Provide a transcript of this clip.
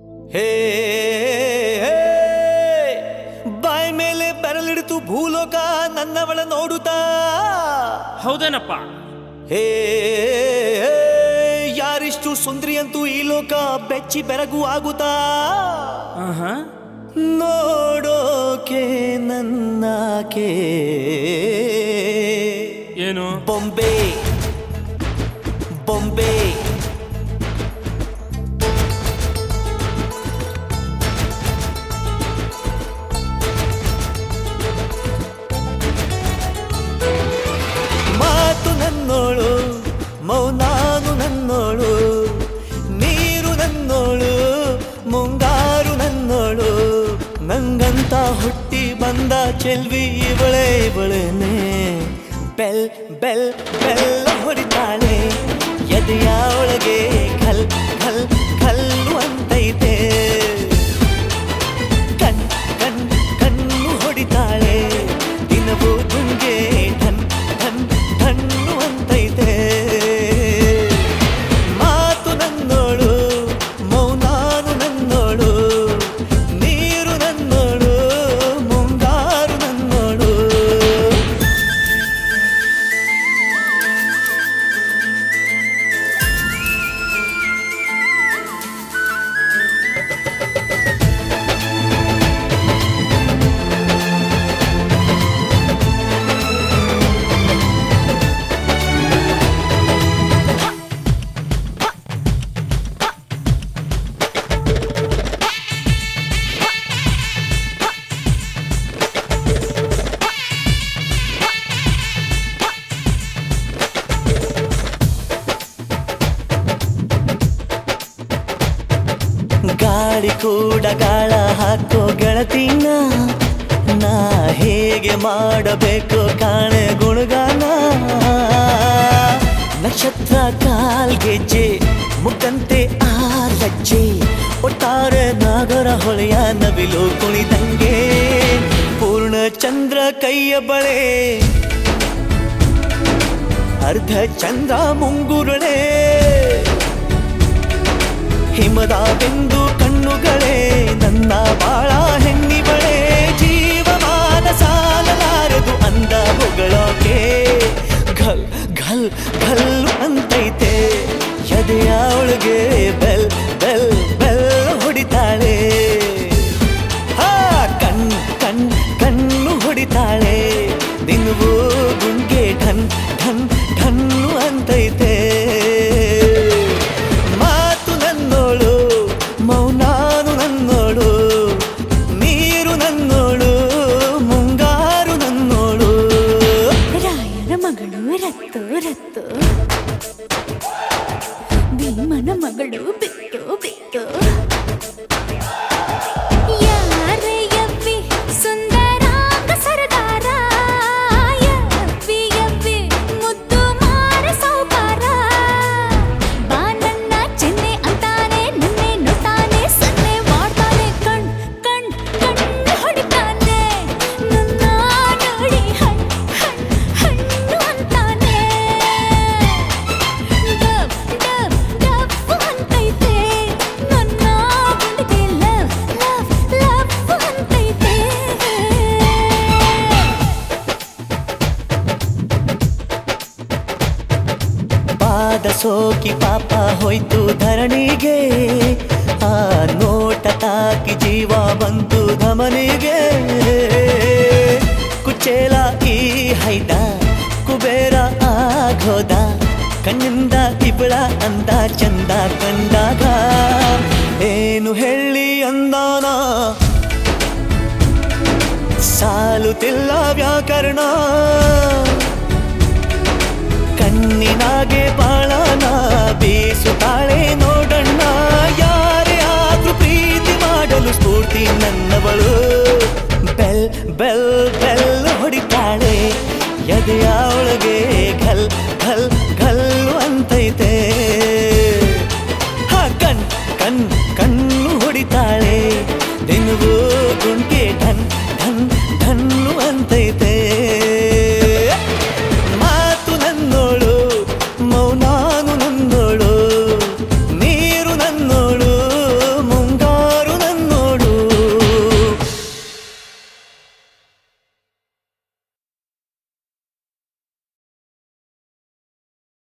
ಹೇ ಹೇ, ಬಾಯ್ ಮೇಲೆ ಬೆರಳಿಡಿತು ಭೂಲೋಕ ನನ್ನವಳ ನೋಡುತ್ತಾ ಹೌದೇನಪ್ಪ ಹೇ ಹೇ, ಯಾರಿಷ್ಟು ಸುಂದ್ರಿ ಅಂತೂ ಈ ಲೋಕ ಬೆಚ್ಚಿ ಬೆರಗು ಆಗುತ್ತಾ ಆಹಾ ನೋಡೋಕೆ ನನ್ನಾಕೆ ಏನು ಬೊಂಬೆ ಬೊಂಬೆ ಮಾತು ನನ್ನೋಳು ಮೌನಾನು ನನ್ನೋಳು ನೀರು ನನ್ನೋಳು ಮುಂಗಾರು ನನ್ನೋಳು ನಂಗಂತ ಹುಟ್ಟಿ ಬಂದ ಚೆಲ್ವಿ ಇವಳೆ ಇವಳೇನೆ ಬೆಲ್ ಬೆಲ್ ಬೆಲ್ಲ ಹೊಡಿತಾಳೆ ಎದೆಯ ಒಳಗೆ ಖಲ್ ಖಲ್ ಖಲ್ಲು ಅಂತೈತೆ ಕಣ್ ಕಣ್ ಕಣ್ಣು ಹೊಡಿತಾಳೆ ದಿನವೂ ತುಂಗೆ ಧನ್ ಧನ್ ಧಣ್ಣು ಅಂತೈತೆ ಮಾತು ನನ್ನೋಳು ಮೌನಾನು ನನ್ನೋಳು ನೀರು ನನ್ನೋಳು ಮುಂಗಾರು ನನ್ನೋಳು ಗಾಳಿ ಕೂಡ ಗಾಳ ಹಾಕೋ ಗೆಳತಿನ ನಾ ಹೇಗೆ ಮಾಡಬೇಕು ಕಾಣೆ ಗುಣಗಾನ ನಕ್ಷತ್ರ ಕಾಲ್ಗೆಜ್ಜೆ ಮುಖಂತೆ ಆ ಲಜ್ಜೆ ಒಟ್ಟಾರೆ ನಾಗರ ಹೊಳೆಯ ನವಿಲು ಕುಣಿದಂಗೆ ಪೂರ್ಣ ಚಂದ್ರ ಕೈಯ ಬಳೆ ಅರ್ಧ ಚಂದ್ರ ಮುಂಗುರುಳೆ ಹಿಮದ ಬೆಂದು ಕಣ್ಣುಗಳೇ ನನ್ನ ಬಾಳ ಹೆಣ್ಣಿಬಳೆ ಜೀವಮಾನ ಸಾಲಲಾರದು ಅಂದ ಹೊಗಳೋಕೆ ಘಲ್ ಘಲ್ ಘಲ್ಲು ಅಂತೈತೆ ಎದೆಯ ಒಳಗೆ ಬೆಲ್ ಬೆಲ್ ಬೆಲ್ ಹೊಡಿತಾಳೆ ಹಾ ಕಣ್ ಕಣ್ ಕಣ್ಣು ಹೊಡಿತಾಳೆ ದಿನವೂ ಗುಂಗೆ ಢನ್ ಢನ್ ಢನ್ನು ಅಂತೈತೆ ಮಾತು ನನ್ನೋಳು ಮೌನಾನು ನನ್ನೋಳು ನೀರು ನನ್ನೋಳು ಮುಂಗಾರು ನನ್ನೋಳು ರಾಯನ ಮಗಳು ರತ್ತು ರತ್ತು ಭೀಮನ ಮಗಳು ಬಿಟ್ಟು ಬಿಟ್ಟು ಯಾರೇ ಯವ್ವಿ ಸುಂದರಾಂಗ ಸರದಾರ ಯವ್ವಿ ಯವ್ವಿ ಮುದ್ದು ಮಾರ ಸೌಕಾರ ಬಾ ನನ್ನ ಚೆನ್ನೆ ಅಂತಾನೆ ನನ್ನೆ ನೋಡ್ತಾನೆ ಸನ್ನೆ ಮಾಡ್ತಾನೆ ಕಣ್ ಕಣ್ ಕಣ್ಣು ಹೊಡಿತಾನೆ ನನ್ನ ನೋಡಿ ಹಣ್ ಹಣ್ ಹಣ್ಣು ಅಂತಾನೆ ಡಬ್ ಡಬ್ ಡಬ್ ಅಂತೈತೆ ನನ್ನ ಗುಂಡಿಗೆ ಲವ್ ಲವ್ ಲವ್ ಅಂತೈತೆ ಪಾದ ಸೋಕಿ ಪಾಪ ಹೋಯ್ತು ಧರಣಿಗೆ ಆ ನೋಟ ತಾಕಿ ಜೀವ ಬಂತು ಧಮನಿಗೆ ಕುಚೇಲ ಈ ಹೈದ ಕುಬೇರ ಆಗೋದ ಕಣ್ಣಿಂದ ಇಬಳ ಅಂದ ಚಂದ ಕಂಡಾಗ ಏನು ಹೇಳಿ ಅಂದಾನ ಸಾಲುತ್ತಿಲ್ಲ ವ್ಯಾಕರಣ ಕಣ್ಣಿನಾಗೆ ಬಾಳನ ಬೀಸುತ್ತಾಳೆ